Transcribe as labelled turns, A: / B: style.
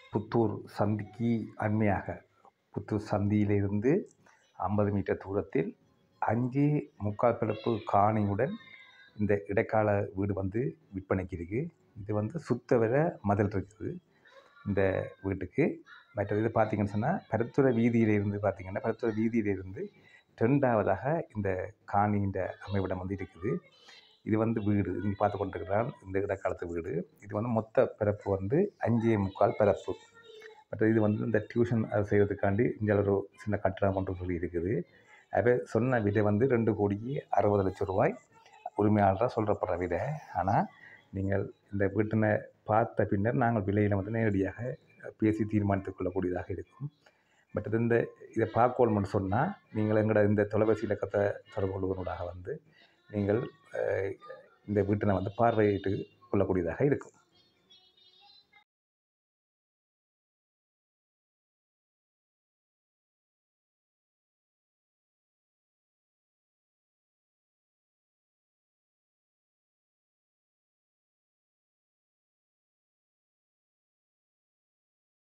A: புத்தூர் சந்திக்கு அண்மையாக புத்தூர் சந்தியிலிருந்து ஐம்பது மீட்டர் தூரத்தில் அஞ்சு முக்கால் பிளப்பு காணியுடன் இந்த இடைக்கால வீடு வந்து விற்பனைக்கு இருக்குது இது வந்து சுத்தவர மதில் இருக்குது இந்த வீட்டுக்கு மற்றது இது பார்த்தீங்கன்னு சொன்னால் பருத்துறை வீதியிலிருந்து பார்த்தீங்கன்னா பருத்துறை வீதியிலிருந்து ரெண்டாவதாக இந்த காணின்ற அமைவிடம் வந்து இருக்குது இது வந்து வீடு நீங்கள் பார்த்து கொண்டிருக்கிறான் இந்த இடைக்காலத்து வீடு இது வந்து மொத்த பிறப்பு வந்து அஞ்சே முக்கால் பிறப்பு மற்ற இது வந்து இந்த டியூஷன் அது செய்கிறதுக்காண்டி இங்கே ஒரு சின்ன கட்டடம் கொண்டு சொல்லி இருக்குது அது சொன்ன விலை வந்து ரெண்டு கோடிக்கு அறுபது லட்சம் ரூபாய் உரிமையாளராக சொல்கிறப்படுற விலை ஆனால் நீங்கள் இந்த வீட்டினை பார்த்த பின்னர் நாங்கள் விலையில் வந்து நேரடியாக பேசி தீர்மானித்துக் கொள்ளக்கூடியதாக இருக்கும் பட் இது இந்த இதை பார்க்கணும்னு சொன்னால் நீங்கள் எங்களோட இந்த தொலைபேசி இலக்கத்தை தொடர்பு கொள்வதனூடாக வந்து நீங்கள் அஹ், இந்த வீட்டினை வந்து பார்வையிட்டு கொள்ளக்கூடியதாக இருக்கும்